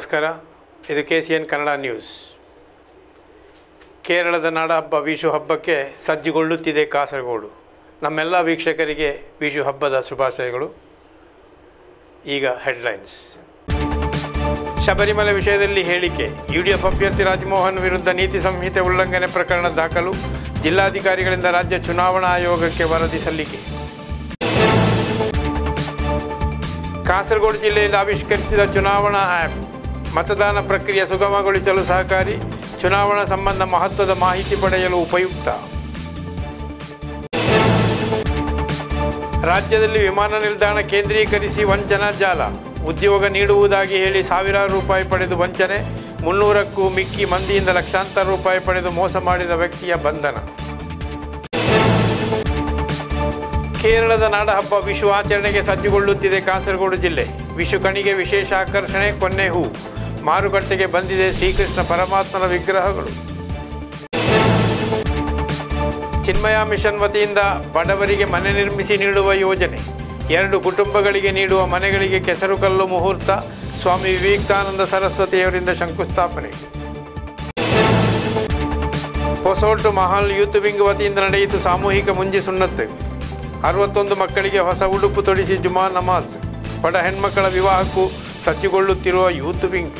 ನಮಸ್ಕಾರ ಇದು K C N Kannada news ಕೇರಳದ ನಾಡಹಬ್ಬ ವಿಷು ಹಬ್ಬಕ್ಕೆ ಸಜ್ಜುಗೊಳ್ಳುತ್ತಿದೆ ಕಾಸರಗೋಡು ನಮ್ಮೆಲ್ಲ ವೀಕ್ಷಕರಿಗೆ ವಿಷು ಹಬ್ಬದ ಶುಭಾಶಯಗಳು ಈಗ ಹೆಡ್ಲೈನ್ಸ್ ಶಬರಿಮಲೆ ವಿಷಯದಲ್ಲಿ ಹೇಳಿಕೆ ಯು ಡಿ ಎಫ್ ಅಭ್ಯರ್ಥಿ ರಾಜಮೋಹನ್ ವಿರುದ್ಧ ನೀತಿ ಸಂಹಿತೆ ಉಲ್ಲಂಘನೆ ಪ್ರಕರಣ ದಾಖಲು ಜಿಲ್ಲಾಧಿಕಾರಿಗಳಿಂದ ರಾಜ್ಯ ಚುನಾವಣಾ ಆಯೋಗಕ್ಕೆ ವರದಿ ಸಲ್ಲಿಕೆ ಕಾಸರಗೋಡು ಜಿಲ್ಲೆಯಲ್ಲಿ ಆವಿಷ್ಕರಿಸಿದ ಚುನಾವಣಾ ಆ್ಯಪ್ ಮತದಾನ ಪ್ರಕ್ರಿಯೆ ಸುಗಮಗೊಳಿಸಲು ಸಹಕಾರಿ ಚುನಾವಣಾ ಸಂಬಂಧ ಮಹತ್ವದ ಮಾಹಿತಿ ಪಡೆಯಲು ಉಪಯುಕ್ತ ರಾಜ್ಯದಲ್ಲಿ ವಿಮಾನ ನಿಲ್ದಾಣ ಕೇಂದ್ರೀಕರಿಸಿ ವಂಚನಾ ಜಾಲ ಉದ್ಯೋಗ ನೀಡುವುದಾಗಿ ಹೇಳಿ ಸಾವಿರಾರು ರೂಪಾಯಿ ಪಡೆದು ವಂಚನೆ ಮುನ್ನೂರಕ್ಕೂ ಮಿಕ್ಕಿ ಮಂದಿಯಿಂದ ಲಕ್ಷಾಂತರ ರೂಪಾಯಿ ಪಡೆದು ಮೋಸ ಮಾಡಿದ ವ್ಯಕ್ತಿಯ ಬಂಧನ ಕೇರಳದ ನಾಡಹಬ್ಬ ವಿಷು ಆಚರಣೆಗೆ ಸಜ್ಜುಗೊಳ್ಳುತ್ತಿದೆ ಕಾಸರಗೋಡು ಜಿಲ್ಲೆ ವಿಷು ಕಣಿಗೆ ವಿಶೇಷ ಆಕರ್ಷಣೆ ಕೊನ್ನೆ ಹೂ ಮಾರುಕಟ್ಟೆಗೆ ಬಂದಿದೆ ಶ್ರೀಕೃಷ್ಣ ಪರಮಾತ್ಮನ ವಿಗ್ರಹಗಳು ಚಿನ್ಮಯ ಮಿಷನ್ ವತಿಯಿಂದ ಬಡವರಿಗೆ ಮನೆ ನಿರ್ಮಿಸಿ ನೀಡುವ ಯೋಜನೆ ಎರಡು ಕುಟುಂಬಗಳಿಗೆ ನೀಡುವ ಮನೆಗಳಿಗೆ ಕೆಸರುಕಲ್ಲು ಮುಹೂರ್ತ ಸ್ವಾಮಿ ವಿವೇಕಾನಂದ ಸರಸ್ವತಿಯವರಿಂದ ಶಂಕುಸ್ಥಾಪನೆ ಹೊಸೋಟು ಮಹಲ್ ಯೂತ್ ವಿಂಗ್ ವತಿಯಿಂದ ನಡೆಯಿತು ಸಾಮೂಹಿಕ ಮುಂಜಿ ಸುನ್ನತ್ತು ಅರವತ್ತೊಂದು ಮಕ್ಕಳಿಗೆ ಹೊಸ ಉಡುಪು ತೊಡಿಸಿ ಜುಮಾ ನಮಾಜ್ ಬಡ ಹೆಣ್ಮಕ್ಕಳ ವಿವಾಹಕ್ಕೂ ಸಜ್ಜುಗೊಳ್ಳುತ್ತಿರುವ ಯೂತ್ ವಿಂಗ್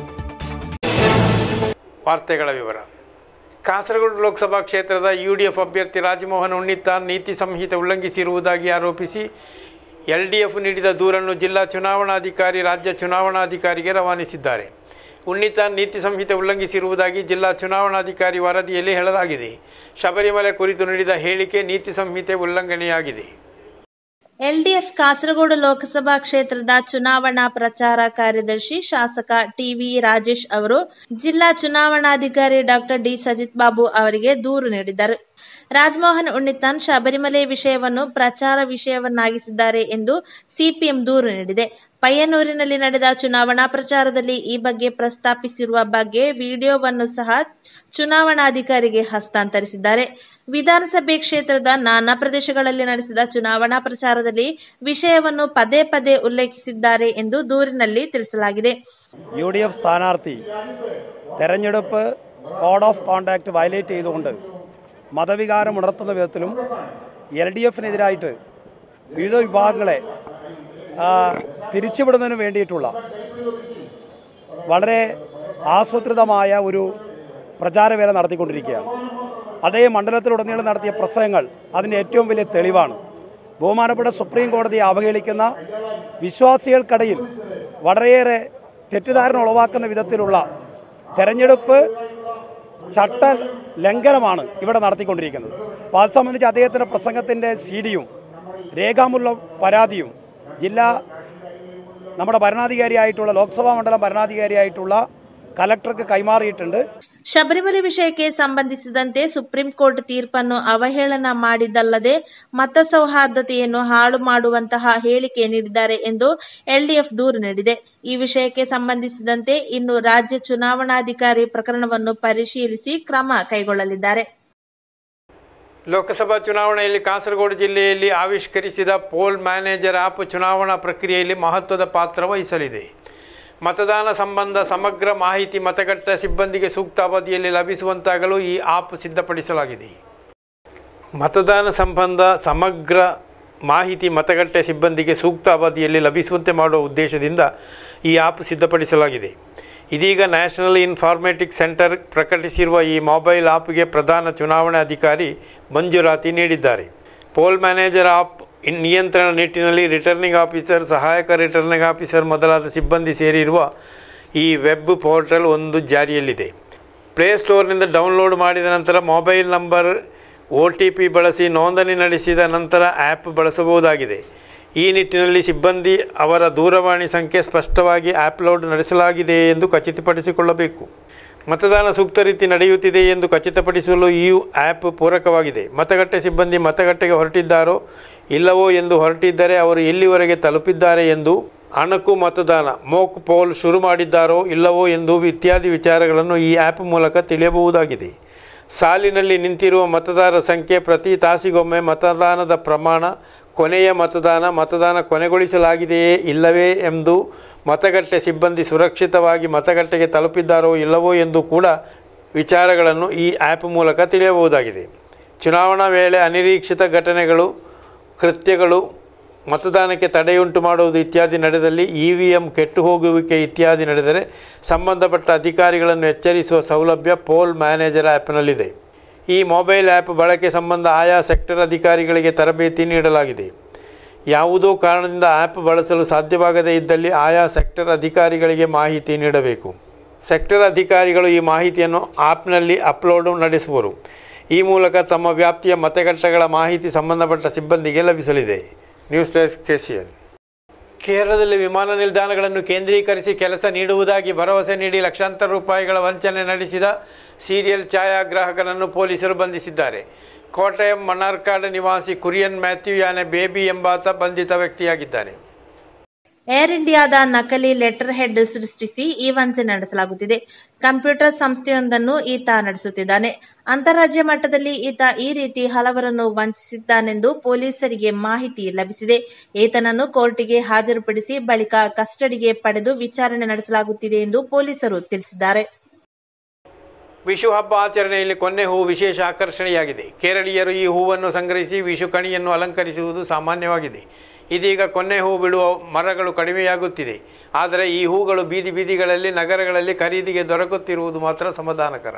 ವಾರ್ತೆಗಳ ವಿವರ ಕಾಸರಗೋಡು ಲೋಕಸಭಾ ಕ್ಷೇತ್ರದ ಯು ಡಿ ಎಫ್ ಅಭ್ಯರ್ಥಿ ರಾಜಮೋಹನ್ ಉಣ್ಣಿತ್ತಾನ್ ನೀತಿ ಸಂಹಿತೆ ಉಲ್ಲಂಘಿಸಿರುವುದಾಗಿ ಆರೋಪಿಸಿ ಎಲ್ ಡಿ ಎಫ್ ನೀಡಿದ ದೂರನ್ನು ಜಿಲ್ಲಾ ಚುನಾವಣಾಧಿಕಾರಿ ರಾಜ್ಯ ಚುನಾವಣಾಧಿಕಾರಿಗೆ ರವಾನಿಸಿದ್ದಾರೆ ಉಣ್ಣಿತಾನ್ ನೀತಿ ಸಂಹಿತೆ ಉಲ್ಲಂಘಿಸಿರುವುದಾಗಿ ಜಿಲ್ಲಾ ಚುನಾವಣಾಧಿಕಾರಿ ವರದಿಯಲ್ಲಿ ಹೇಳಲಾಗಿದೆ ಶಬರಿಮಲೆ ಕುರಿತು ನೀಡಿದ ಹೇಳಿಕೆ ನೀತಿ ಸಂಹಿತೆ ಉಲ್ಲಂಘನೆಯಾಗಿದೆ ಎಲ್ಡಿಎಫ್ ಕಾಸರಗೋಡು ಲೋಕಸಭಾ ಕ್ಷೇತ್ರದ ಚುನಾವಣಾ ಪ್ರಚಾರ ಕಾರ್ಯದರ್ಶಿ ಶಾಸಕ ಟಿವಿ ರಾಜೇಶ್ ಅವರು ಜಿಲ್ಲಾ ಚುನಾವಣಾಧಿಕಾರಿ ಡಾಕ್ಟರ್ ಡಿ ಸಜಿತ್ ಬಾಬು ಅವರಿಗೆ ದೂರು ನೀಡಿದರು ರಾಜಮೋಹನ್ ಉಣ್ಣಿತಾನ್ ಶಬರಿಮಲೆ ವಿಷಯವನ್ನು ಪ್ರಚಾರ ವಿಷಯವನ್ನಾಗಿಸಿದ್ದಾರೆ ಎಂದು ಸಿಪಿಎಂ ದೂರು ನೀಡಿದೆ ಪಯ್ಯನ್ನೂರಿನಲ್ಲಿ ನಡೆದ ಚುನಾವಣಾ ಪ್ರಚಾರದಲ್ಲಿ ಈ ಬಗ್ಗೆ ಪ್ರಸ್ತಾಪಿಸಿರುವ ಬಗ್ಗೆ ವಿಡಿಯೋವನ್ನು ಸಹ ಚುನಾವಣಾಧಿಕಾರಿಗೆ ಹಸ್ತಾಂತರಿಸಿದ್ದಾರೆ ವಿಧಾನಸಭೆ ಕ್ಷೇತ್ರದ ನಾನಾ ಪ್ರದೇಶಗಳಲ್ಲಿ ನಡೆಸಿದ ಚುನಾವಣಾ ಪ್ರಚಾರದಲ್ಲಿ വിഷയವನ್ನು പದೇ പದೇ ഉല്ലേഖിಸಿದ್ದಾರೆ ಎಂದು ದೂರಿನಲ್ಲಿ ತಿಳಿಸಲಾಗಿದೆ യു ഡി എഫ് സ്ഥാനാർത്ഥി തെരഞ്ഞെടുപ്പ് കോഡ് ഓഫ് കോണ്ടാക്ട് വയലേറ്റ് ചെയ്തുകൊണ്ട് മതവികാരം ഉണർത്തുന്ന വിധത്തിലും എൽ ഡി എഫിനെതിരായിട്ട് വിവിധ വിഭാഗങ്ങളെ ആ, തിരിച്ചുവിടുന്നതിന് വേണ്ടിയിട്ടുള്ള വളരെ ആസൂത്രിതമായ ഒരു പ്രചാരവേല നടത്തിക്കൊണ്ടിരിക്കുകയാണ് അതേ മണ്ഡലത്തിലുടനീളം നടത്തിയ പ്രസംഗങ്ങൾ അതിൻ്റെ ഏറ്റവും വലിയ തെളിവാണ് ബഹുമാനപ്പെട്ട സുപ്രീം കോടതിയെ അവഹേളിക്കുന്ന വിശ്വാസികൾക്കിടയിൽ വളരെയേറെ തെറ്റിദ്ധാരണ ഉളവാക്കുന്ന വിധത്തിലുള്ള തെരഞ്ഞെടുപ്പ് ചട്ട ലംഘനമാണ് ഇവിടെ നടത്തിക്കൊണ്ടിരിക്കുന്നത് അപ്പോൾ അത് സംബന്ധിച്ച് അദ്ദേഹത്തിൻ്റെ പ്രസംഗത്തിൻ്റെ സി ഡിയും രേഖാമൂല പരാതിയും ജില്ലാ നമ്മുടെ ഭരണാധികാരിയായിട്ടുള്ള ലോക്സഭാ മണ്ഡലം ഭരണാധികാരിയായിട്ടുള്ള കലക്ടർക്ക് കൈമാറിയിട്ടുണ്ട് ಶಬರಿಮಲೆ ವಿಷಯಕ್ಕೆ ಸಂಬಂಧಿಸಿದಂತೆ ಸುಪ್ರೀಂ ಕೋರ್ಟ್ ತೀರ್ಪನ್ನು ಅವಹೇಳನ ಮಾಡಿದ್ದಲ್ಲದೆ ಮತ ಸೌಹಾರ್ದತೆಯನ್ನು ಹಾಳು ಮಾಡುವಂತಹ ಹೇಳಿಕೆ ನೀಡಿದ್ದಾರೆ ಎಂದು ಎಲ್ಡಿಎಫ್ ದೂರು ನೀಡಿದೆ ಈ ವಿಷಯಕ್ಕೆ ಸಂಬಂಧಿಸಿದಂತೆ ಇನ್ನು ರಾಜ್ಯ ಚುನಾವಣಾಧಿಕಾರಿ ಪ್ರಕರಣವನ್ನು ಪರಿಶೀಲಿಸಿ ಕ್ರಮ ಕೈಗೊಳ್ಳಲಿದ್ದಾರೆ ಲೋಕಸಭಾ ಚುನಾವಣೆಯಲ್ಲಿ ಕಾಸರಗೋಡು ಜಿಲ್ಲೆಯಲ್ಲಿ ಆವಿಷ್ಕರಿಸಿದ ಪೋಲ್ ಮ್ಯಾನೇಜರ್ ಆ್ಯಪ್ ಚುನಾವಣಾ ಪ್ರಕ್ರಿಯೆಯಲ್ಲಿ ಮಹತ್ವದ ಪಾತ್ರ ವಹಿಸಲಿದೆ ಮತದಾನ ಸಂಬಂಧ ಸಮಗ್ರ ಮಾಹಿತಿ ಮತಗಟ್ಟೆ ಸಿಬ್ಬಂದಿಗೆ ಸೂಕ್ತ ಅವಧಿಯಲ್ಲಿ ಲಭಿಸುವಂತಾಗಲು ಈ ಆ್ಯಪ್ ಸಿದ್ಧಪಡಿಸಲಾಗಿದೆ ಮತದಾನ ಸಂಬಂಧ ಸಮಗ್ರ ಮಾಹಿತಿ ಮತಗಟ್ಟೆ ಸಿಬ್ಬಂದಿಗೆ ಸೂಕ್ತ ಅವಧಿಯಲ್ಲಿ ಲಭಿಸುವಂತೆ ಮಾಡುವ ಉದ್ದೇಶದಿಂದ ಈ ಆ್ಯಪ್ ಸಿದ್ಧಪಡಿಸಲಾಗಿದೆ ಇದೀಗ ನ್ಯಾಷನಲ್ ಇನ್ಫಾರ್ಮೇಟಿಕ್ ಸೆಂಟರ್ ಪ್ರಕಟಿಸಿರುವ ಈ ಮೊಬೈಲ್ ಆ್ಯಪ್ಗೆ ಪ್ರಧಾನ ಚುನಾವಣಾ ಅಧಿಕಾರಿ ಮಂಜೂರಾತಿ ನೀಡಿದ್ದಾರೆ ಪೋಲ್ ಮ್ಯಾನೇಜರ್ ಆ್ಯಪ್ ಇನ್ ನಿಯಂತ್ರಣ ನಿಟ್ಟಿನಲ್ಲಿ ರಿಟರ್ನಿಂಗ್ ಆಫೀಸರ್ ಸಹಾಯಕ ರಿಟರ್ನಿಂಗ್ ಆಫೀಸರ್ ಮೊದಲಾದ ಸಿಬ್ಬಂದಿ ಸೇರಿರುವ ಈ ವೆಬ್ ಪೋರ್ಟಲ್ ಒಂದು ಜಾರಿಯಲ್ಲಿದೆ ಪ್ಲೇಸ್ಟೋರ್ನಿಂದ ಡೌನ್ಲೋಡ್ ಮಾಡಿದ ನಂತರ mobile number O T P ಬಳಸಿ ನೋಂದಣಿ ನಡೆಸಿದ ನಂತರ ಆ್ಯಪ್ ಬಳಸಬಹುದಾಗಿದೆ ಈ ನಿಟ್ಟಿನಲ್ಲಿ ಸಿಬ್ಬಂದಿ ಅವರ ದೂರವಾಣಿ ಸಂಖ್ಯೆ ಸ್ಪಷ್ಟವಾಗಿ ಆ್ಯಪ್ಲೋಡ್ ನಡೆಸಲಾಗಿದೆ ಎಂದು ಖಚಿತಪಡಿಸಿಕೊಳ್ಳಬೇಕು ಮತದಾನ ಸೂಕ್ತ ರೀತಿ ನಡೆಯುತ್ತಿದೆ ಎಂದು ಖಚಿತಪಡಿಸಲು ಈ ಆ್ಯಪ್ ಪೂರಕವಾಗಿದೆ ಮತಗಟ್ಟೆ ಸಿಬ್ಬಂದಿ ಮತಗಟ್ಟೆಗೆ ಹೊರಟಿದ್ದಾರೋ ಇಲ್ಲವೋ ಎಂದು ಹೊರಟಿದ್ದರೆ ಅವರು ಎಲ್ಲಿವರೆಗೆ ತಲುಪಿದ್ದಾರೆ ಎಂದು ಅಣಕು ಮತದಾನ ಮೋಕ್ ಪೋಲ್ ಶುರು ಮಾಡಿದ್ದಾರೋ ಇಲ್ಲವೋ ಎಂದು ಇತ್ಯಾದಿ ವಿಚಾರಗಳನ್ನು ಈ ಆ್ಯಪ್ ಮೂಲಕ ತಿಳಿಯಬಹುದಾಗಿದೆ ಸಾಲಿನಲ್ಲಿ ನಿಂತಿರುವ ಮತದಾರರ ಸಂಖ್ಯೆ ಪ್ರತಿ ತಾಸಿಗೊಮ್ಮೆ ಮತದಾನದ ಪ್ರಮಾಣ ಕೊನೆಯ ಮತದಾನ ಮತದಾನ ಕೊನೆಗೊಳಿಸಲಾಗಿದೆಯೇ ಇಲ್ಲವೇ ಎಂದು ಮತಗಟ್ಟೆ ಸಿಬ್ಬಂದಿ ಸುರಕ್ಷಿತವಾಗಿ ಮತಗಟ್ಟೆಗೆ ತಲುಪಿದ್ದಾರೋ ಇಲ್ಲವೋ ಎಂದು ಕೂಡ ವಿಚಾರಗಳನ್ನು ಈ ಆ್ಯಪ್ ಮೂಲಕ ತಿಳಿಯಬಹುದಾಗಿದೆ ಚುನಾವಣಾ ವೇಳೆ ಅನಿರೀಕ್ಷಿತ ಘಟನೆಗಳು ಕೃತ್ಯಗಳು ಮತದಾನಕ್ಕೆ ತಡೆಯುಂಟು ಮಾಡುವುದು ಇತ್ಯಾದಿ ನಡೆದಲ್ಲಿ ಇ ವಿ ಎಂ ಕೆಟ್ಟು ಹೋಗುವಿಕೆ ಇತ್ಯಾದಿ ನಡೆದರೆ ಸಂಬಂಧಪಟ್ಟ ಅಧಿಕಾರಿಗಳನ್ನು ಎಚ್ಚರಿಸುವ ಸೌಲಭ್ಯ ಪೋಲ್ ಮ್ಯಾನೇಜರ್ ಆ್ಯಪ್ನಲ್ಲಿದೆ ಈ ಮೊಬೈಲ್ ಆ್ಯಪ್ ಬಳಕೆ ಸಂಬಂಧ ಆಯಾ ಸೆಕ್ಟರ್ ಅಧಿಕಾರಿಗಳಿಗೆ ತರಬೇತಿ ನೀಡಲಾಗಿದೆ ಯಾವುದೋ ಕಾರಣದಿಂದ ಆ್ಯಪ್ ಬಳಸಲು ಸಾಧ್ಯವಾಗದೇ ಇದ್ದಲ್ಲಿ ಆಯಾ ಸೆಕ್ಟರ್ ಅಧಿಕಾರಿಗಳಿಗೆ ಮಾಹಿತಿ ನೀಡಬೇಕು ಸೆಕ್ಟರ್ ಅಧಿಕಾರಿಗಳು ಈ ಮಾಹಿತಿಯನ್ನು ಆ್ಯಪ್ನಲ್ಲಿ ಅಪ್ಲೋಡ್ ನಡೆಸುವರು ಈ ಮೂಲಕ ತಮ್ಮ ವ್ಯಾಪ್ತಿಯ ಮತಗಟ್ಟೆಗಳ ಮಾಹಿತಿ ಸಂಬಂಧಪಟ್ಟ ಸಿಬ್ಬಂದಿಗೆ ಲಭಿಸಲಿದೆ ನ್ಯೂಸ್ ಡೆಸ್ಕ್ ಕೆಸಿಎನ್ ಕೇರಳದಲ್ಲಿ ವಿಮಾನ ನಿಲ್ದಾಣಗಳನ್ನು ಕೇಂದ್ರೀಕರಿಸಿ ಕೆಲಸ ನೀಡುವುದಾಗಿ ಭರವಸೆ ನೀಡಿ ಲಕ್ಷಾಂತರ ರೂಪಾಯಿಗಳ ವಂಚನೆ ನಡೆಸಿದ ಸೀರಿಯಲ್ ಛಾಯಾಗ್ರಾಹಕನನ್ನು ಪೊಲೀಸರು ಬಂಧಿಸಿದ್ದಾರೆ ಕೋಟಯಂ ಮನ್ನಾರ್ಕಾಡ್ ನಿವಾಸಿ ಕುರಿಯನ್ ಮ್ಯಾಥ್ಯೂ ಯಾನೆ ಬೇಬಿ ಎಂಬಾತ ಬಂಧಿತ ವ್ಯಕ್ತಿಯಾಗಿದ್ದಾನೆ ಏರ್ ಇಂಡಿಯಾದ ನಕಲಿ ಲೆಟರ್ ಹೆಡ್ ಸೃಷ್ಟಿಸಿ ಈ ವಂಚನೆ ನಡೆಸಲಾಗುತ್ತಿದೆ ಕಂಪ್ಯೂಟರ್ ಸಂಸ್ಥೆಯೊಂದನ್ನು ಈತ ನಡೆಸುತ್ತಿದ್ದಾನೆ ಅಂತಾರಾಜ್ಯ ಮಟ್ಟದಲ್ಲಿ ಈತ ಈ ರೀತಿ ಹಲವರನ್ನು ವಂಚಿಸಿದ್ದಾನೆಂದು ಪೊಲೀಸರಿಗೆ ಮಾಹಿತಿ ಲಭಿಸಿದೆ ಈತನನ್ನು ಕೋರ್ಟಿಗೆ ಹಾಜರುಪಡಿಸಿ ಬಳಿಕ ಕಸ್ಟಡಿಗೆ ಪಡೆದು ವಿಚಾರಣೆ ನಡೆಸಲಾಗುತ್ತಿದೆ ಎಂದು ಪೊಲೀಸರು ತಿಳಿಸಿದ್ದಾರೆ ವಿಷು ಹಬ್ಬ ಆಚರಣೆಯಲ್ಲಿ ಕೊನ್ನೆ ಹೂವು ವಿಶೇಷ ಆಕರ್ಷಣೆಯಾಗಿದೆ ಕೇರಳೀಯರು ಈ ಹೂವನ್ನು ಸಂಗ್ರಹಿಸಿ ವಿಷು ಕಣಿಯನ್ನು ಅಲಂಕರಿಸುವುದು ಸಾಮಾನ್ಯವಾಗಿದೆ ಇದೀಗ ಕೊನ್ನೆ ಹೂ ಬಿಡುವ ಮರಗಳು ಕಡಿಮೆಯಾಗುತ್ತಿದೆ ಆದರೆ ಈ ಹೂಗಳು ಬೀದಿ ಬೀದಿಗಳಲ್ಲಿ ನಗರಗಳಲ್ಲಿ ಖರೀದಿಗೆ ದೊರಕುತ್ತಿರುವುದು ಮಾತ್ರ ಸಮಾಧಾನಕರ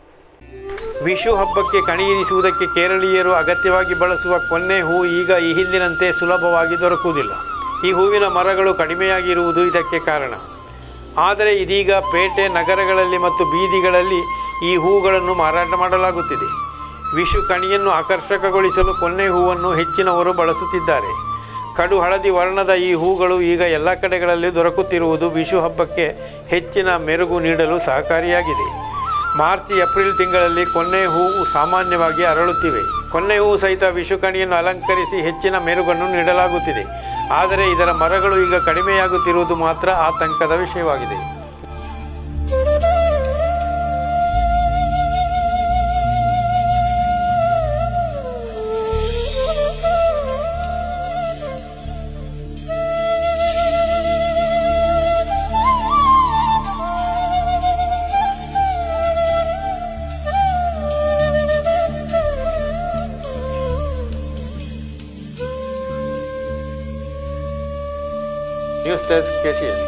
ವಿಷು ಹಬ್ಬಕ್ಕೆ ಕಣಿಯಿರಿಸುವುದಕ್ಕೆ ಕೇರಳೀಯರು ಅಗತ್ಯವಾಗಿ ಬಳಸುವ ಕೊನ್ನೆ ಹೂ ಈಗ ಈ ಹಿಂದಿನಂತೆ ಸುಲಭವಾಗಿ ದೊರಕುವುದಿಲ್ಲ ಈ ಹೂವಿನ ಮರಗಳು ಕಡಿಮೆಯಾಗಿರುವುದು ಇದಕ್ಕೆ ಕಾರಣ ಆದರೆ ಇದೀಗ ಪೇಟೆ ನಗರಗಳಲ್ಲಿ ಮತ್ತು ಬೀದಿಗಳಲ್ಲಿ ಈ ಹೂಗಳನ್ನು ಮಾರಾಟ ಮಾಡಲಾಗುತ್ತಿದೆ ವಿಷು ಕಣಿಯನ್ನು ಆಕರ್ಷಕಗೊಳಿಸಲು ಕೊನ್ನೆ ಹೂವನ್ನು ಹೆಚ್ಚಿನವರು ಬಳಸುತ್ತಿದ್ದಾರೆ ಕಡು ಹಳದಿ ವರ್ಣದ ಈ ಹೂಗಳು ಈಗ ಎಲ್ಲ ಕಡೆಗಳಲ್ಲಿ ದೊರಕುತ್ತಿರುವುದು ವಿಷು ಹಬ್ಬಕ್ಕೆ ಹೆಚ್ಚಿನ ಮೆರುಗು ನೀಡಲು ಸಹಕಾರಿಯಾಗಿದೆ ಮಾರ್ಚ್ ಏಪ್ರಿಲ್ ತಿಂಗಳಲ್ಲಿ ಕೊನ್ನೆ ಹೂವು ಸಾಮಾನ್ಯವಾಗಿ ಅರಳುತ್ತಿವೆ ಕೊನ್ನೆ ಹೂವು ಸಹಿತ ವಿಷು ಕಣಿಯನ್ನು ಅಲಂಕರಿಸಿ ಹೆಚ್ಚಿನ ಮೆರುಗನ್ನು ನೀಡಲಾಗುತ್ತಿದೆ ಆದರೆ ಇದರ ಮರಗಳು ಈಗ ಕಡಿಮೆಯಾಗುತ್ತಿರುವುದು ಮಾತ್ರ ಆತಂಕದ ವಿಷಯವಾಗಿದೆ ನ್ಯೂಸ್ ಡೆಸ್ಕ್ ಕೆಸಿಎನ್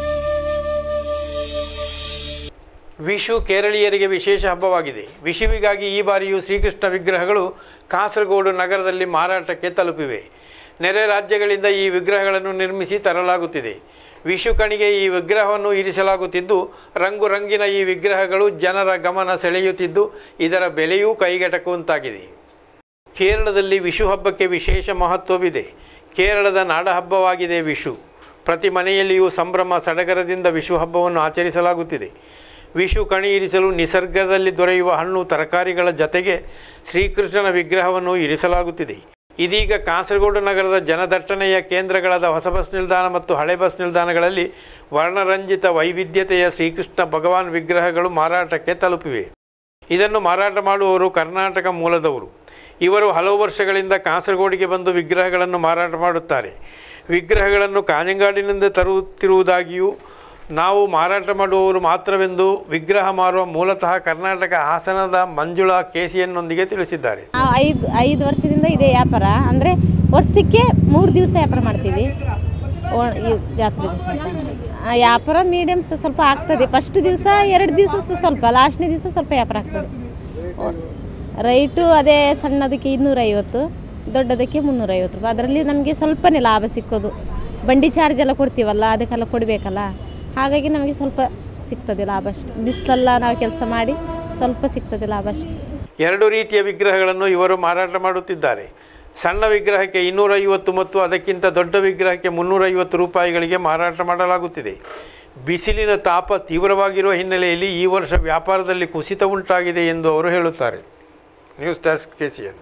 ವಿಷು ಕೇರಳೀಯರಿಗೆ ವಿಶೇಷ ಹಬ್ಬವಾಗಿದೆ ವಿಷುವಿಗಾಗಿ ಈ ಬಾರಿಯೂ ಶ್ರೀಕೃಷ್ಣ ವಿಗ್ರಹಗಳು ಕಾಸರಗೋಡು ನಗರದಲ್ಲಿ ಮಾರಾಟಕ್ಕೆ ತಲುಪಿವೆ ನೆರೆ ರಾಜ್ಯಗಳಿಂದ ಈ ವಿಗ್ರಹಗಳನ್ನು ನಿರ್ಮಿಸಿ ತರಲಾಗುತ್ತಿದೆ ವಿಷು ಕಣಿಗೆ ಈ ವಿಗ್ರಹವನ್ನು ಇರಿಸಲಾಗುತ್ತಿದ್ದು ರಂಗು ರಂಗಿನ ಈ ವಿಗ್ರಹಗಳು ಜನರ ಗಮನ ಸೆಳೆಯುತ್ತಿದ್ದು ಇದರ ಬೆಲೆಯೂ ಕೈಗೆಟಕುವಂತಾಗಿದೆ ಕೇರಳದಲ್ಲಿ ವಿಷು ಹಬ್ಬಕ್ಕೆ ವಿಶೇಷ ಮಹತ್ವವಿದೆ ಕೇರಳದ ನಾಡಹಬ್ಬವಾಗಿದೆ ವಿಷು ಪ್ರತಿ ಮನೆಯಲ್ಲಿಯೂ ಸಂಭ್ರಮ ಸಡಗರದಿಂದ ವಿಷು ಹಬ್ಬವನ್ನು ಆಚರಿಸಲಾಗುತ್ತಿದೆ ವಿಷು ಕಣಿ ಇರಿಸಲು ನಿಸರ್ಗದಲ್ಲಿ ದೊರೆಯುವ ಹಣ್ಣು ತರಕಾರಿಗಳ ಜತೆಗೆ ಶ್ರೀಕೃಷ್ಣನ ವಿಗ್ರಹವನ್ನು ಇರಿಸಲಾಗುತ್ತಿದೆ ಇದೀಗ ಕಾಸರಗೋಡು ನಗರದ ಜನದಟ್ಟಣೆಯ ಕೇಂದ್ರಗಳಾದ ಹೊಸ ಬಸ್ ನಿಲ್ದಾಣ ಮತ್ತು ಹಳೆ ಬಸ್ ನಿಲ್ದಾಣಗಳಲ್ಲಿ ವರ್ಣರಂಜಿತ ವೈವಿಧ್ಯತೆಯ ಶ್ರೀಕೃಷ್ಣ ಭಗವಾನ್ ವಿಗ್ರಹಗಳು ಮಾರಾಟಕ್ಕೆ ತಲುಪಿವೆ ಇದನ್ನು ಮಾರಾಟ ಮಾಡುವವರು ಕರ್ನಾಟಕ ಮೂಲದವರು ಇವರು ಹಲವು ವರ್ಷಗಳಿಂದ ಕಾಸರಗೋಡಿಗೆ ಬಂದು ವಿಗ್ರಹಗಳನ್ನು ಮಾರಾಟ ಮಾಡುತ್ತಾರೆ ವಿಗ್ರಹಗಳನ್ನು ಕಾಂಜಂಗಾಡಿನಿಂದ ತರುತ್ತಿರುವುದಾಗಿಯೂ ನಾವು ಮಾರಾಟ ಮಾಡುವವರು ಮಾತ್ರವೆಂದು ವಿಗ್ರಹ ಮಾರುವ ಮೂಲತಃ ಕರ್ನಾಟಕ ಹಾಸನದ ಮಂಜುಳಾ ಕೆಸಿಯನ್ನೊಂದಿಗೆ ತಿಳಿಸಿದ್ದಾರೆ ನಾವು ಐದು ಐದು ವರ್ಷದಿಂದ ಇದೆ ವ್ಯಾಪಾರ ಅಂದರೆ ವರ್ಷಕ್ಕೆ ಮೂರು ದಿವಸ ವ್ಯಾಪಾರ ಮಾಡ್ತೀವಿ ಓ- ಈ ಜಾತ್ರೆ ದಿವಸ. ಆ ವ್ಯಾಪಾರ ಮೀಡಿಯಮ್ಸ್ ಸ್ವಲ್ಪ ಆಗ್ತದೆ ಫಸ್ಟ್ ದಿವಸ ಎರಡು ದಿವಸ ಸ್ವಲ್ಪ ಲಾಸ್ಟ್ನೇ ದಿವಸ ಸ್ವಲ್ಪ ವ್ಯಾಪಾರ ಆಗ್ತದೆ ಓ- ರೈಟು ಅದೇ ಸಣ್ಣದಕ್ಕೆ ಇನ್ನೂರೈವತ್ತು ದೊಡ್ಡದಕ್ಕೆ ಮುನ್ನೂರೈವತ್ತು ರೂಪಾಯಿ ಅದರಲ್ಲಿ ನಮಗೆ ಸ್ವಲ್ಪನೇ ಲಾಭ ಸಿಕ್ಕೋದು ಬಂಡಿ ಚಾರ್ಜ್ ಎಲ್ಲ ಕೊಡ್ತೀವಲ್ಲ ಅದಕ್ಕೆಲ್ಲ ಕೊಡಬೇಕಲ್ಲ ಹಾಗಾಗಿ ನಮಗೆ ಸ್ವಲ್ಪ ಸಿಗ್ತದೆ ಲಾಭ ಅಷ್ಟೆ ಬಿಸಿಲೆಲ್ಲ ನಾವು ಕೆಲಸ ಮಾಡಿ ಸ್ವಲ್ಪ ಸಿಗ್ತದೆ ಲಾಭ ಅಷ್ಟೆ ಎರಡು ರೀತಿಯ ವಿಗ್ರಹಗಳನ್ನು ಇವರು ಮಾರಾಟ ಮಾಡುತ್ತಿದ್ದಾರೆ ಸಣ್ಣ ವಿಗ್ರಹಕ್ಕೆ ಇನ್ನೂರೈವತ್ತು ಮತ್ತು ಅದಕ್ಕಿಂತ ದೊಡ್ಡ ವಿಗ್ರಹಕ್ಕೆ ಮುನ್ನೂರೈವತ್ತು ರೂಪಾಯಿಗಳಿಗೆ ಮಾರಾಟ ಮಾಡಲಾಗುತ್ತಿದೆ ಬಿಸಿಲಿನ ತಾಪ ತೀವ್ರವಾಗಿರುವ ಹಿನ್ನೆಲೆಯಲ್ಲಿ ಈ ವರ್ಷ ವ್ಯಾಪಾರದಲ್ಲಿ ಕುಸಿತ ಉಂಟಾಗಿದೆ ಎಂದು ಅವರು ಹೇಳುತ್ತಾರೆ ನ್ಯೂಸ್ ಡೆಸ್ಕ್ ಕೆಸಿಎನ್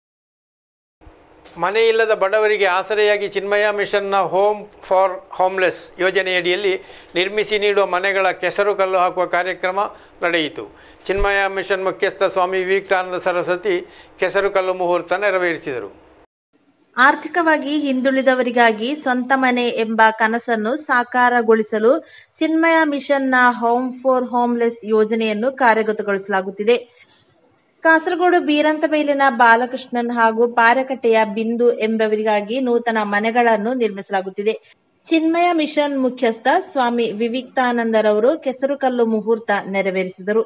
ಮನೆಯಿಲ್ಲದ ಬಡವರಿಗೆ ಆಸರೆಯಾಗಿ ಚಿನ್ಮಯ ಮಿಷನ್ನ ಹೋಮ್ ಫಾರ್ ಹೋಮ್ಲೆಸ್ ಯೋಜನೆಯಡಿಯಲ್ಲಿ ನಿರ್ಮಿಸಿ ನೀಡುವ ಮನೆಗಳ ಕೆಸರು ಕಲ್ಲು ಹಾಕುವ ಕಾರ್ಯಕ್ರಮ ನಡೆಯಿತು ಚಿನ್ಮಯ ಮಿಷನ್ ಮುಖ್ಯಸ್ಥ ಸ್ವಾಮಿ ವಿವೇಕಾನಂದ ಸರಸ್ವತಿ ಕೆಸರು ಕಲ್ಲು ಮುಹೂರ್ತ ನೆರವೇರಿಸಿದರು ಆರ್ಥಿಕವಾಗಿ ಹಿಂದುಳಿದವರಿಗಾಗಿ ಸ್ವಂತ ಮನೆ ಎಂಬ ಕನಸನ್ನು ಸಾಕಾರಗೊಳಿಸಲು ಚಿನ್ಮಯ ಮಿಷನ್ನ ಹೋಮ್ ಫಾರ್ ಹೋಮ್ಲೆಸ್ ಯೋಜನೆಯನ್ನು ಕಾರ್ಯಗತಗೊಳಿಸಲಾಗುತ್ತಿದೆ ಕಾಸರಗೋಡು ಬೀರಂತಬೈಲಿನ ಬಾಲಕೃಷ್ಣನ್ ಹಾಗೂ ಪಾರಕಟ್ಟೆಯ ಬಿಂದು ಎಂಬವರಿಗಾಗಿ ನೂತನ ಮನೆಗಳನ್ನು ನಿರ್ಮಿಸಲಾಗುತ್ತಿದೆ ಚಿನ್ಮಯ ಮಿಷನ್ ಮುಖ್ಯಸ್ಥ ಸ್ವಾಮಿ ವಿವಿಕ್ತಾನಂದರವರು ಕೆಸರುಕಲ್ಲು ಮುಹೂರ್ತ ನೆರವೇರಿಸಿದರು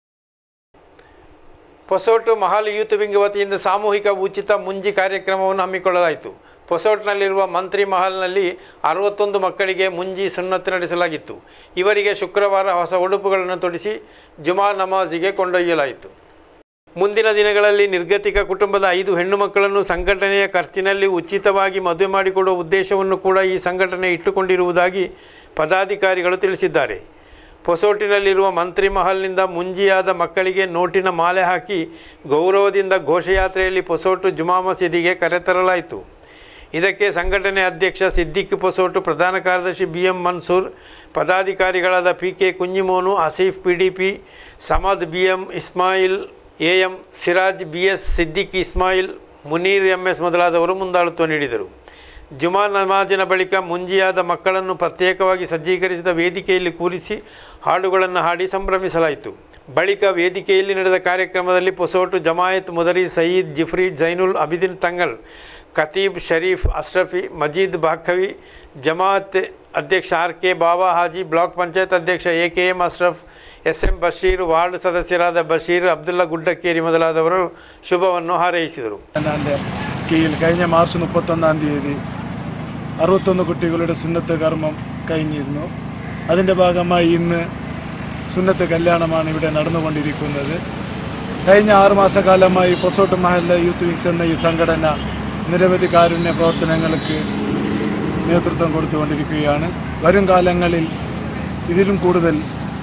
ಪೊಸೋಟು ಮಹಾಲ್ ಯೂತ್ ವಿಂಗ್ ವತಿಯಿಂದ ಸಾಮೂಹಿಕ ಉಚಿತ ಮುಂಜಿ ಕಾರ್ಯಕ್ರಮವನ್ನು ಹಮ್ಮಿಕೊಳ್ಳಲಾಯಿತು ಪೊಸೋಟ್ನಲ್ಲಿರುವ ಮಂತ್ರಿ ಮಹಲ್ನಲ್ಲಿ ಅರವತ್ತೊಂದು ಮಕ್ಕಳಿಗೆ ಮುಂಜಿ ಸುನ್ನತ್ತು ನಡೆಸಲಾಗಿತ್ತು ಇವರಿಗೆ ಶುಕ್ರವಾರ ಹೊಸ ಉಡುಪುಗಳನ್ನು ತೊಡಿಸಿ ಜುಮಾ ನಮಾಜಿಗೆ ಕೊಂಡೊಯ್ಯಲಾಯಿತು ಮುಂದಿನ ದಿನಗಳಲ್ಲಿ ನಿರ್ಗತಿಕ ಕುಟುಂಬದ ಐದು ಹೆಣ್ಣು ಮಕ್ಕಳನ್ನು ಸಂಘಟನೆಯ ಖರ್ಚಿನಲ್ಲಿ ಉಚಿತವಾಗಿ ಮದುವೆ ಮಾಡಿಕೊಡುವ ಉದ್ದೇಶವನ್ನು ಕೂಡ ಈ ಸಂಘಟನೆ ಇಟ್ಟುಕೊಂಡಿರುವುದಾಗಿ ಪದಾಧಿಕಾರಿಗಳು ತಿಳಿಸಿದ್ದಾರೆ ಪೊಸೋಟಿನಲ್ಲಿರುವ ಮಂತ್ರಿ ಮಹಲ್ನಿಂದ ಮುಂಜಿಯಾದ ಮಕ್ಕಳಿಗೆ ನೋಟಿನ ಮಾಲೆ ಹಾಕಿ ಗೌರವದಿಂದ ಘೋಷಯಾತ್ರೆಯಲ್ಲಿ ಪೊಸೋಟು ಜುಮಾ ಮಸೀದಿಗೆ ಕರೆತರಲಾಯಿತು ಇದಕ್ಕೆ ಸಂಘಟನೆ ಅಧ್ಯಕ್ಷ ಸಿದ್ದಿಕ್ ಪೊಸೋಟು ಪ್ರಧಾನ ಕಾರ್ಯದರ್ಶಿ ಬಿ ಎಂ ಮನ್ಸೂರ್ ಪದಾಧಿಕಾರಿಗಳಾದ P K Kunjimonu Asif P D P Samad B M Ismail A M Siraj B S Siddique Ismail Munir M S ಮೊದಲಾದವರು ಮುಂದಾಳತ್ವ ನೀಡಿದರು ಜುಮಾ ನಮಾಜಿನ ಬಳಿಕ ಮುಂಜಿಯಾದ ಮಕ್ಕಳನ್ನು ಪ್ರತ್ಯೇಕವಾಗಿ ಸಜ್ಜೀಕರಿಸಿದ ವೇದಿಕೆಯಲ್ಲಿ ಕೂರಿಸಿ ಹಾಡುಗಳನ್ನು ಹಾಡಿ ಸಂಭ್ರಮಿಸಲಾಯಿತು ಬಳಿಕ ವೇದಿಕೆಯಲ್ಲಿ ನಡೆದ ಕಾರ್ಯಕ್ರಮದಲ್ಲಿ ಪೊಸೋಟು ಜಮಾಯತ್ ಮುದರಿ ಸಯೀದ್ ಜಿಫ್ರಿ ಜೈನುಲ್ ಅಬಿದಿನ್ ತಂಗಲ್ ಖತೀಬ್ ಶರೀಫ್ ಅಶ್ರಫಿ ಮಜೀದ್ ಬಾಖವಿ ಜಮಾತ್ ಅಧ್ಯಕ್ಷ R K Baba Haji block panchayat ಅಧ್ಯಕ್ಷ A K M Ashraf S M Basheer ward സദസ്യരാದ ബഷീർ അബ്ദുള്ള ഗുഡ്ഡക്കേരി മുതലാದವರು ശുഭವನ್ನು ಹಾರೈಸಿದರು എൻ്റെ കീഴിൽ കഴിഞ്ഞ മാർച്ച് മുപ്പത്തൊന്നാം തീയതി അറുപത്തൊന്ന് കുട്ടികളുടെ സുന്നത്ത് കർമ്മം കഴിഞ്ഞിരുന്നു അതിൻ്റെ ഭാഗമായി ഇന്ന് സുന്നത്ത് കല്യാണമാണ് ഇവിടെ നടന്നുകൊണ്ടിരിക്കുന്നത് കഴിഞ്ഞ ആറുമാസക്കാലമായി പൊസോട്ട് മഹല്ല യൂത്ത് വിങ്സ് എന്ന ഈ സംഘടന നിരവധി കാരുണ്യ പ്രവർത്തനങ്ങൾക്ക് നേതൃത്വം കൊടുത്തുകൊണ്ടിരിക്കുകയാണ് വരും കാലങ്ങളിൽ ഇതിലും കൂടുതൽ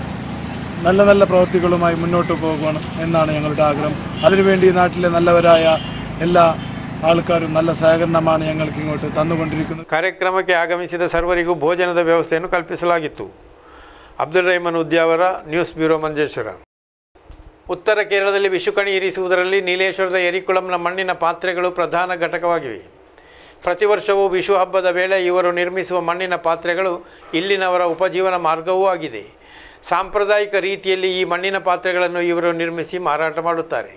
നല്ല നല്ല പ്രവൃത്തികളുമായി മുന്നോട്ട് പോകണം എന്നാണ് ഞങ്ങളുടെ ആഗ്രഹം അതിനുവേണ്ടി ഈ നാട്ടിലെ നല്ലവരായ എല്ലാ ആൾക്കാരും നല്ല സഹകരണമാണ് ഞങ്ങൾക്ക് ഇങ്ങോട്ട് തന്നുകൊണ്ടിരിക്കുന്നത് ಕಾರ್ಯಕ್ರಮಕ್ಕೆ ಆಗಮಿಸಿದ ಸರ್ವರಿಗೂ ಭೋಜನದ ವ್ಯವಸ್ಥೆಯನ್ನು ಕಲ್ಪಿಸಲಾಗಿತ್ತು ಅಬ್ದುಲ್ ರಹಮಾನ್ ಉದ್ಯಾವರ ನ್ಯೂಸ್ ಬ್ಯೂರೋ ಮಂಜೇಶ್ವರ ಉತ್ತರ ಕೇರಳದಲ್ಲಿ ವಿಷುಕಣಿ ಇರಿಸುವುದರಲ್ಲಿ ನೀಲೇಶ್ವರದ ಎರಿಕುಳಂನ ಮಣ್ಣಿನ ಪಾತ್ರೆಗಳು ಪ್ರಧಾನ ಘಟಕವಾಗಿವೆ ಪ್ರತಿ ವರ್ಷವೂ ವಿಷು ಹಬ್ಬದ ವೇಳೆ ಇವರು ನಿರ್ಮಿಸುವ ಮಣ್ಣಿನ ಪಾತ್ರೆಗಳು ಇಲ್ಲಿನವರ ಉಪಜೀವನ ಮಾರ್ಗವೂ ಆಗಿದೆ ಸಾಂಪ್ರದಾಯಿಕ ರೀತಿಯಲ್ಲಿ ಈ ಮಣ್ಣಿನ ಪಾತ್ರೆಗಳನ್ನು ಇವರು ನಿರ್ಮಿಸಿ ಮಾರಾಟ ಮಾಡುತ್ತಾರೆ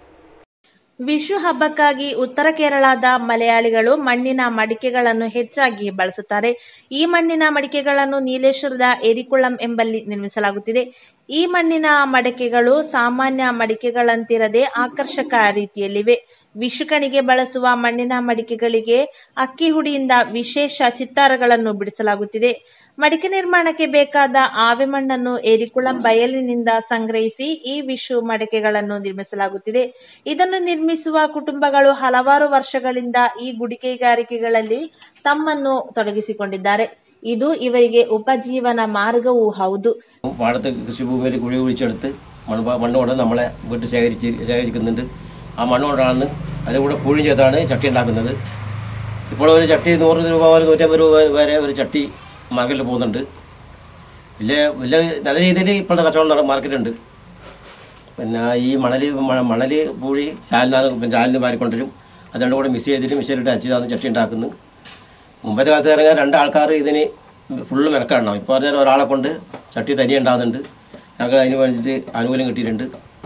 ವಿಷು ಹಬ್ಬಕ್ಕಾಗಿ ಉತ್ತರ ಕೇರಳದ ಮಲಯಾಳಿಗಳು ಮಣ್ಣಿನ ಮಡಿಕೆಗಳನ್ನು ಹೆಚ್ಚಾಗಿ ಬಳಸುತ್ತಾರೆ ಈ ಮಣ್ಣಿನ ಮಡಿಕೆಗಳನ್ನು ನೀಲೇಶ್ವರದ ಎರಿಕುಳಂ ಎಂಬಲ್ಲಿ ನಿರ್ಮಿಸಲಾಗುತ್ತಿದೆ ಈ ಮಣ್ಣಿನ ಮಡಿಕೆಗಳು ಸಾಮಾನ್ಯ ಮಡಿಕೆಗಳಂತಿರದೆ ಆಕರ್ಷಕ ರೀತಿಯಲ್ಲಿವೆ ವಿಷುಕಣಿಗೆ ಬಳಸುವ ಮಣ್ಣಿನ ಮಡಿಕೆಗಳಿಗೆ ಅಕ್ಕಿ ಹುಡಿಯಿಂದ ವಿಶೇಷ ಚಿತ್ತಾರಗಳನ್ನು ಬಿಡಿಸಲಾಗುತ್ತಿದೆ ಮಡಿಕೆ ನಿರ್ಮಾಣಕ್ಕೆ ಬೇಕಾದ ಆವೆ ಮಣ್ಣನ್ನು ಏರಿಕುಳಂ ಬಯಲಿನಿಂದ ಸಂಗ್ರಹಿಸಿ ಈ ವಿಷು ಮಡಿಕೆಗಳನ್ನು ನಿರ್ಮಿಸಲಾಗುತ್ತಿದೆ ಇದನ್ನು ನಿರ್ಮಿಸುವ ಕುಟುಂಬಗಳು ಹಲವಾರು ವರ್ಷಗಳಿಂದ ഈ ಗುಡಿಕೈಗಾರಿಕೆಗಳಲ್ಲಿ തമ്മನ್ನು ತೊಡಗಿಸಿಕೊಂಡಿದ್ದಾರೆ ಇದು ಇವರಿಗೆ ಉಪಜೀವನ ಮಾರ್ಗವೂ ಹೌದು പാടത്ത് കൃഷിഭൂമിയിൽ കുഴി കുഴിച്ചെടുത്ത് മണ്ണ് പ- മണ്ണ് കൊണ്ട് നമ്മളെ വീട്ടിൽ ശേഖരിച്ച് ശേഖരിക്കുന്നുണ്ട് ആ മണ്ണ് കൊണ്ടാണ് അതിൽ കൂടെ പൂഴി ചേർത്താണ് ചട്ടി ഉണ്ടാക്കുന്നത് ഇപ്പോൾ ഒരു ചട്ടി നൂറ് രൂപ മുതൽ നൂറ്റമ്പത് രൂപ വരെ ഒരു ചട്ടി മാർക്കറ്റിൽ പോകുന്നുണ്ട് വലിയ വലിയ നല്ല രീതിയിൽ ഇപ്പോഴത്തെ കച്ചവടം നട മാർക്കറ്റുണ്ട് പിന്നെ ഈ മണൽ മണൽ പൂഴി ചാലിനാണ് ചാലിന് മാറിക്കൊണ്ടിരും അത് രണ്ടും കൂടെ മിക്സ് ചെയ്തിട്ട് മിക്സിയിലിട്ട് അരച്ചിട്ടാണ് ചട്ടി ഉണ്ടാക്കുന്നത് മുമ്പത്തെ കാലത്ത് ഇറങ്ങാൻ രണ്ടാൾക്കാർ ഇതിന് ഫുള്ള് മെനക്കാണോ ഇപ്പോൾ പറഞ്ഞാൽ ഒരാളെ കൊണ്ട് ചട്ടി തനിയെ ഉണ്ടാകുന്നുണ്ട് ഞങ്ങൾക്ക് അതിന് വേണ്ടിയിട്ട് ആനുകൂല്യം കിട്ടിയിട്ടുണ്ട്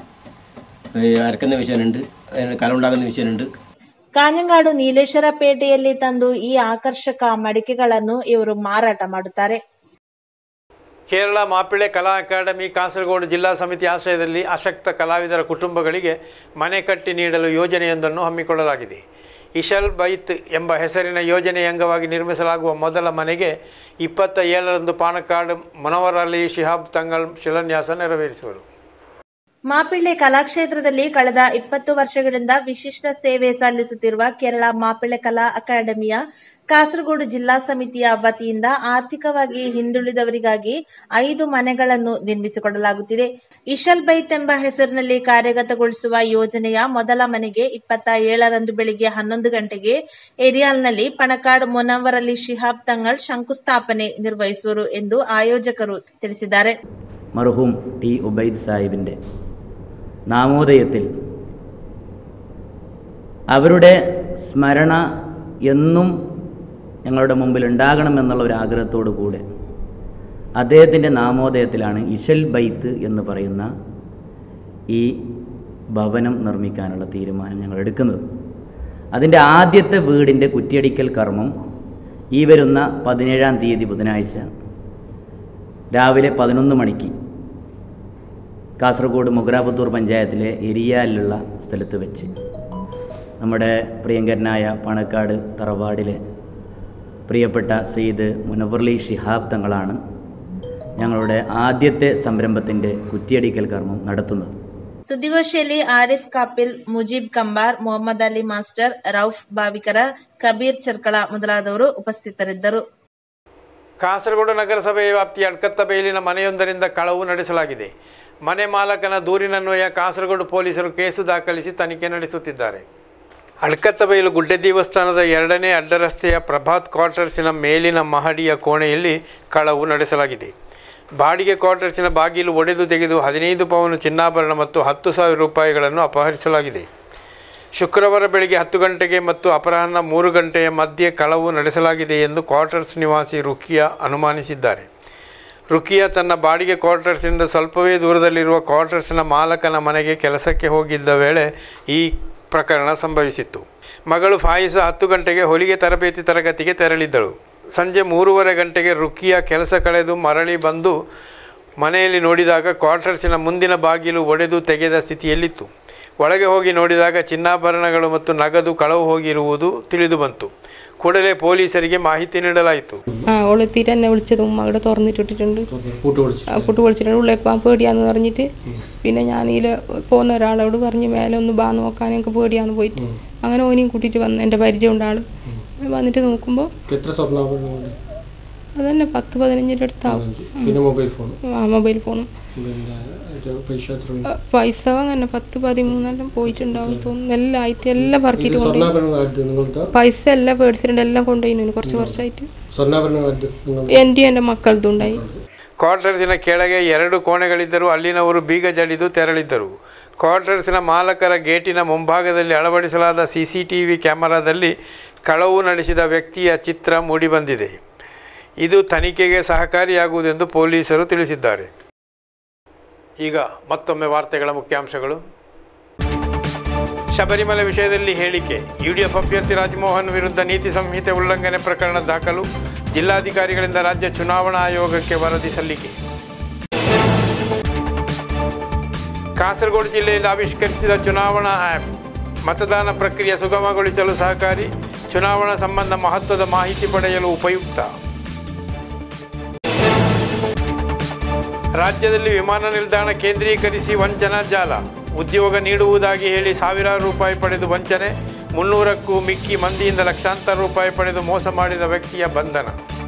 ഈ അരക്കുന്ന മെഷീനുണ്ട് അതിന് കലമുണ്ടാക്കുന്ന മെഷീനുണ്ട് ಕಾഞ്ഞಂಗಾಡು ನೀಲೇಶ್ವರಪೇಟೆಯಲ್ಲಿ ತಂದು ಈ ಆಕರ್ಷಕ ಮಡಿಕೆಗಳನ್ನು ಇವರು ಮಾರಾಟ ಮಾಡುತ್ತಾರೆ ಕೇರಳ ಮಾಪಿಳೆ ಕಲಾ ಅಕಾಡೆಮಿ ಕಾಸರಗೋಡು ಜಿಲ್ಲಾ ಸಮಿತಿ ಆಶ್ರಯದಲ್ಲಿ ಅಶಕ್ತ ಕಲಾವಿದರ ಕುಟುಂಬಗಳಿಗೆ ಮನೆ ಕಟ್ಟಿ ನೀಡಲು ಯೋಜನೆಯೊಂದನ್ನು ಹಮ್ಮಿಕೊಳ್ಳಲಾಗಿದೆ ಇಶಲ್ ಬೈತ್ ಎಂಬ ಹೆಸರಿನ ಯೋಜನೆಯ ಅಂಗವಾಗಿ ನಿರ್ಮಿಸಲಾಗುವ ಮೊದಲ ಮನೆಗೆ ಇಪ್ಪತ್ತ ಏಳರಂದು ಪಾನಕ್ಕಾಡ್ ಮನವರ್ ಅಲಿ ಶಿಹಾಬ್ ತಂಗಲ್ ಶಿಲಾನ್ಯಾಸ ನೆರವೇರಿಸುವರು ಮಾಪಿಳ್ಳೆ ಕಲಾಕ್ಷೇತ್ರದಲ್ಲಿ ಕಳೆದ ಇಪ್ಪತ್ತು ವರ್ಷಗಳಿಂದ ವಿಶಿಷ್ಟ ಸೇವೆ ಸಲ್ಲಿಸುತ್ತಿರುವ ಕೇರಳ ಮಾಪಿಳ್ಳೆ ಕಲಾ ಅಕಾಡೆಮಿಯ ಕಾಸರಗೋಡು ಜಿಲ್ಲಾ ಸಮಿತಿಯ ವತಿಯಿಂದ ಆರ್ಥಿಕವಾಗಿ ಹಿಂದುಳಿದವರಿಗಾಗಿ ಐದು ಮನೆಗಳನ್ನು ನಿರ್ಮಿಸಿಕೊಡಲಾಗುತ್ತಿದೆ ಇಶಲ್ ಬೈತ್ ಎಂಬ ಹೆಸರಿನಲ್ಲಿ ಕಾರ್ಯಗತಗೊಳಿಸುವ ಯೋಜನೆಯ ಮೊದಲ ಮನೆಗೆ ಇಪ್ಪತ್ತ ಏಳರಂದು ಬೆಳಿಗ್ಗೆ ಹನ್ನೊಂದು ಗಂಟೆಗೆ ಏರಿಯಾಲ್ನಲ್ಲಿ ಪಣಕಾಡ್ ಮೊನವರ್ ಅಲಿ ಶಿಹಾಬ್ ತಂಗಳ್ ಶಂಕುಸ್ಥಾಪನೆ ನಿರ್ವಹಿಸುವರು ಎಂದು ಆಯೋಜಕರು ತಿಳಿಸಿದ್ದಾರೆ മർഹൂം ടി ഉബൈദ് സാഹിബിൻ്റെ നാമോദയത്തിൽ അവരുടെ സ്മരണ എന്നും ഞങ്ങളുടെ മുമ്പിൽ ഉണ്ടാകണമെന്നുള്ള ഒരു ആഗ്രഹത്തോടു കൂടെ അദ്ദേഹത്തിൻ്റെ നാമോദയത്തിലാണ് ഇശൽ ബൈത്ത് എന്ന് പറയുന്ന ഈ ഭവനം നിർമ്മിക്കാനുള്ള തീരുമാനം ഞങ്ങൾ എടുക്കുന്നത് അതിൻ്റെ ആദ്യത്തെ വീടിൻ്റെ കുറ്റിയടിക്കൽ കർമ്മം ഈ വരുന്ന പതിനേഴാം തീയതി ബുധനാഴ്ച രാവിലെ പതിനൊന്ന് മണിക്ക് കാസർഗോഡ് മുഗ്രാപുത്തൂർ പഞ്ചായത്തിലെ എരിയാലിലുള്ള സ്ഥലത്ത് വെച്ച് നമ്മുടെ പ്രിയങ്കരനായ പണക്കാട് തറവാടിലെ പ്രിയപ്പെട്ട സെയ്ദ് മുനവർലി ഷിഹാബ് തങ്ങളാണ് ഞങ്ങളുടെ ആദ്യത്തെ സംരംഭത്തിൻ്റെ കുറ്റിയടിക്കൽ കർമ്മം നടത്തുന്നത് ಸುದ್ದಿಗೋಷ್ಠಿಯಲ್ಲಿ ಆರಿಫ್ ಕಾಪಿಲ್ ಮುಜೀಬ್ ಕಂಬಾರ್ ಮೊಹಮ್ಮದ್ ಅಲಿ ಮಾಸ್ಟರ್ ರೌಫ್ ಬಾವಿಕರ ಕಬೀರ್ ಚರ್ಕಳ ಮೊದಲಾದವರು ಉಪಸ್ಥಿತರಿದ್ದರು ಕಾಸರಗೋಡು ನಗರಸಭೆಯ ವ್ಯಾಪ್ತಿಯ ಅಡ್ಕತ್ತ ಬೈಲಿನ ಮನೆಯೊಂದರಿಂದ ಕಳವು ನಡೆಸಲಾಗಿದೆ ಮನೆ ಮಾಲಕನ ದೂರಿನನ್ವಯ ಕಾಸರಗೋಡು ಪೊಲೀಸರು ಕೇಸು ದಾಖಲಿಸಿ ತನಿಖೆ ನಡೆಸುತ್ತಿದ್ದಾರೆ ಅಡ್ಕತ್ತ ಬೈಲು ಗುಡ್ಡೆ ದೇವಸ್ಥಾನದ ಎರಡನೇ ಅಡ್ಡರಸ್ತೆಯ ಪ್ರಭಾತ್ ಕ್ವಾರ್ಟರ್ಸಿನ ಮೇಲಿನ ಮಹಡಿಯ ಕೋಣೆಯಲ್ಲಿ ಕಳವು ನಡೆಸಲಾಗಿದೆ ಬಾಡಿಗೆ ಕ್ವಾರ್ಟರ್ಸಿನ ಬಾಗಿಲು ಒಡೆದು ತೆಗೆದು ಹದಿನೈದು ಪವನು ಚಿನ್ನಾಭರಣ ಮತ್ತು ಹತ್ತು ಸಾವಿರ ರೂಪಾಯಿಗಳನ್ನು ಅಪಹರಿಸಲಾಗಿದೆ ಶುಕ್ರವಾರ ಬೆಳಗ್ಗೆ ಹತ್ತು ಗಂಟೆಗೆ ಮತ್ತು ಅಪರಾಹ್ನ ಮೂರು ಗಂಟೆಯ ಮಧ್ಯೆ ಕಳವು ನಡೆಸಲಾಗಿದೆ ಎಂದು ಕ್ವಾರ್ಟರ್ಸ್ ನಿವಾಸಿ ರುಕಿಯಾ ಅನುಮಾನಿಸಿದ್ದಾರೆ ರುಕಿಯಾ ತನ್ನ ಬಾಡಿಗೆ ಕ್ವಾರ್ಟರ್ಸ್ನಿಂದ ಸ್ವಲ್ಪವೇ ದೂರದಲ್ಲಿರುವ ಕ್ವಾರ್ಟರ್ಸ್ನ ಮಾಲಕನ ಮನೆಗೆ ಕೆಲಸಕ್ಕೆ ಹೋಗಿದ್ದ ವೇಳೆ ಈ ಪ್ರಕರಣ ಸಂಭವಿಸಿತ್ತು ಮಗಳು ಫಾಯಿಸ ಹತ್ತು ಗಂಟೆಗೆ ಹೊಲಿಗೆ ತರಬೇತಿ ತರಗತಿಗೆ ತೆರಳಿದ್ದಳು ಸಂಜೆ ಮೂರುವರೆ ಗಂಟೆಗೆ ರುಕಿಯಾ ಕೆಲಸ ಕಳೆದು ಮರಳಿ ಬಂದು ಮನೆಯಲ್ಲಿ ನೋಡಿದಾಗ ಕ್ವಾರ್ಟರ್ಸಿನ ಮುಂದಿನ ಬಾಗಿಲು ಒಡೆದು ತೆಗೆದ ಸ್ಥಿತಿಯಲ್ಲಿತ್ತು ಒಳಗೆ ಹೋಗಿ ನೋಡಿದಾಗ ಚಿನ್ನಾಭರಣಗಳು ಮತ್ತು ನಗದು ಕಳವು ಹೋಗಿರುವುದು ತಿಳಿದು ಬಂತು ಕೂಡಲೇ ಪೊಲೀಸರಿಗೆ മാഹിതി നീടലായിത്തു ആ ഓള് എത്തിയിട്ട് എന്നെ വിളിച്ചത് ഉമ്മ തുറന്നിട്ടിട്ടുണ്ട് ആ, പൂട്ട് വിളിച്ചിട്ടുണ്ട് ഉള്ളിലേക്ക് പോകാൻ പേടിയാന്ന് പറഞ്ഞിട്ട് പിന്നെ ഞാൻ ഇതിൽ പോകുന്ന ഒരാളോട് പറഞ്ഞ് മേലെ ഒന്ന് ബാ നോക്കാൻ എനിക്ക് പേടിയാന്ന് പോയിട്ട് അങ്ങനെ ഓനെയും കൂട്ടിയിട്ട് വന്ന് എൻ്റെ പരിചയമുണ്ട് ആള് വന്നിട്ട് നോക്കുമ്പോൾ എത്ര സ്വർണ്ണാഭരണങ്ങളുണ്ട് അതന്നെ പത്ത് പതിനഞ്ചിൻ്റെ അടുത്താവും പിന്നെ മൊബൈൽ ഫോൺ ആ മൊബൈൽ ഫോണും പിന്നെ ഇത് പൈസ എത്ര ഉണ്ട്? ആ, പൈസ അങ്ങനെ പത്ത് പതിമൂന്നെല്ലാം പോയിട്ടുണ്ടാവും തോന്നുന്നു എല്ലാം ആയിട്ട് എല്ലാം ഇത് പറക്കിയിട്ട് കൊണ്ടുപോയി സ്വർണ്ണാഭരണങ്ങൾ ആദ്യം നിങ്ങൾ പൈസ എല്ലാം പേടിച്ചിട്ടുണ്ട് എല്ലാം കൊണ്ടുപോയി കുറച്ച് കുറച്ചായിട്ട് സ്വർണ്ണാഭരണങ്ങൾ ആദ്യം നിങ്ങൾ എൻ്റെ എൻ്റെ മക്കളതുണ്ടായി ಕ್ವಾರ್ಟರ್ಸಿನ ಕೆಳಗೆ ಎರಡು ಕೋಣೆಗಳಿದ್ದರೂ ಅಲ್ಲಿನವರು ಬೀಗ ಜಡಿದು ತೆರಳಿದ್ದರು ಕ್ವಾರ್ಟರ್ಸಿನ ಮಾಲಕರ ಗೇಟಿನ ಮುಂಭಾಗದಲ್ಲಿ ಅಳವಡಿಸಲಾದ ಸಿ ಸಿ ಟಿ ವಿ ಕ್ಯಾಮರಾದಲ್ಲಿ ಕಳವು ನಡೆಸಿದ ವ್ಯಕ್ತಿಯ ಚಿತ್ರ ಮೂಡಿಬಂದಿದೆ ಇದು ತನಿಖೆಗೆ ಸಹಕಾರಿಯಾಗುವುದೆಂದು ಪೊಲೀಸರು ತಿಳಿಸಿದ್ದಾರೆ ಈಗ ಮತ್ತೊಮ್ಮೆ ವಾರ್ತೆಗಳ ಮುಖ್ಯಾಂಶಗಳು ಶಬರಿಮಲೆ ವಿಷಯದಲ್ಲಿ ಹೇಳಿಕೆ ಯುಡಿಎಫ್ ಅಭ್ಯರ್ಥಿ ರಾಜಮೋಹನ್ ವಿರುದ್ಧ ನೀತಿ ಸಂಹಿತೆ ಉಲ್ಲಂಘನೆ ಪ್ರಕರಣ ದಾಖಲು ಜಿಲ್ಲಾಧಿಕಾರಿಗಳಿಂದ ರಾಜ್ಯ ಚುನಾವಣಾ ಆಯೋಗಕ್ಕೆ ವರದಿ ಸಲ್ಲಿಕೆ ಕಾಸರಗೋಡು ಜಿಲ್ಲೆಯಲ್ಲಿ ಆವಿಷ್ಕರಿಸಿದ ಚುನಾವಣಾ ಆ್ಯಪ್ ಮತದಾನ ಪ್ರಕ್ರಿಯೆ ಸುಗಮಗೊಳಿಸಲು ಸಹಕಾರಿ ಚುನಾವಣಾ ಸಂಬಂಧ ಮಹತ್ವದ ಮಾಹಿತಿ ಪಡೆಯಲು ಉಪಯುಕ್ತ ರಾಜ್ಯದಲ್ಲಿ ವಿಮಾನ ನಿಲ್ದಾಣ ಕೇಂದ್ರೀಕರಿಸಿ ವಂಚನಾ ಜಾಲ ಉದ್ಯೋಗ ನೀಡುವುದಾಗಿ ಹೇಳಿ ಸಾವಿರಾರು ರೂಪಾಯಿ ಪಡೆದು ವಂಚನೆ ಮುನ್ನೂರಕ್ಕೂ ಮಿಕ್ಕಿ ಮಂದಿಯಿಂದ ಲಕ್ಷಾಂತರ ರೂಪಾಯಿ ಪಡೆದು ಮೋಸ ಮಾಡಿದ ವ್ಯಕ್ತಿಯ ಬಂಧನ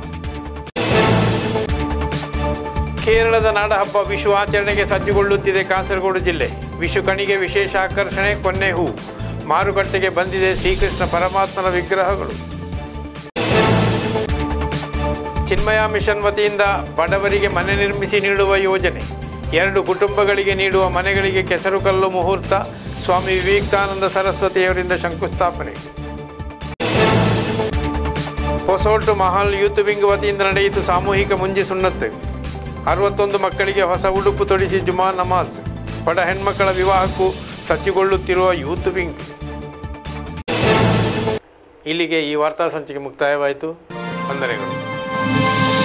ಕೇರಳದ ನಾಡಹಬ್ಬ ವಿಷು ಆಚರಣೆಗೆ ಸಜ್ಜುಗೊಳ್ಳುತ್ತಿದೆ ಕಾಸರಗೋಡು ಜಿಲ್ಲೆ ವಿಷು ಕಣಿಗೆ ವಿಶೇಷ ಆಕರ್ಷಣೆ ಕೊನ್ನೆ ಹೂ ಮಾರುಕಟ್ಟೆಗೆ ಬಂದಿದೆ ಶ್ರೀಕೃಷ್ಣ ಪರಮಾತ್ಮನ ವಿಗ್ರಹಗಳು ಚಿನ್ಮಯ ಮಿಷನ್ ವತಿಯಿಂದ ಬಡವರಿಗೆ ಮನೆ ನಿರ್ಮಿಸಿ ನೀಡುವ ಯೋಜನೆ ಎರಡು ಕುಟುಂಬಗಳಿಗೆ ನೀಡುವ ಮನೆಗಳಿಗೆ ಕೆಸರುಕಲ್ಲು ಮುಹೂರ್ತ ಸ್ವಾಮಿ ವಿವೇಕಾನಂದ ಸರಸ್ವತಿಯವರಿಂದ ಶಂಕುಸ್ಥಾಪನೆ ಹೊಸೋಟು ಮಹಲ್ ಯೂತ್ ವಿಂಗ್ ವತಿಯಿಂದ ನಡೆಯಿತು ಸಾಮೂಹಿಕ ಮುಂಜಿ ಸುನ್ನತ್ತು ಅರವತ್ತೊಂದು ಮಕ್ಕಳಿಗೆ ಹೊಸ ಉಡುಪು ತೊಡಿಸಿ ಜುಮಾ ನಮಾಜ್ ಬಡ ಹೆಣ್ಮಕ್ಕಳ ವಿವಾಹಕ್ಕೂ ಸಜ್ಜುಗೊಳ್ಳುತ್ತಿರುವ ಯೂತ್ ವಿಂಗ್ ಇಲ್ಲಿಗೆ ಈ ವಾರ್ತಾ ಸಂಚಿಕೆ ಮುಕ್ತಾಯವಾಯಿತು ವಂದನೆಗಳು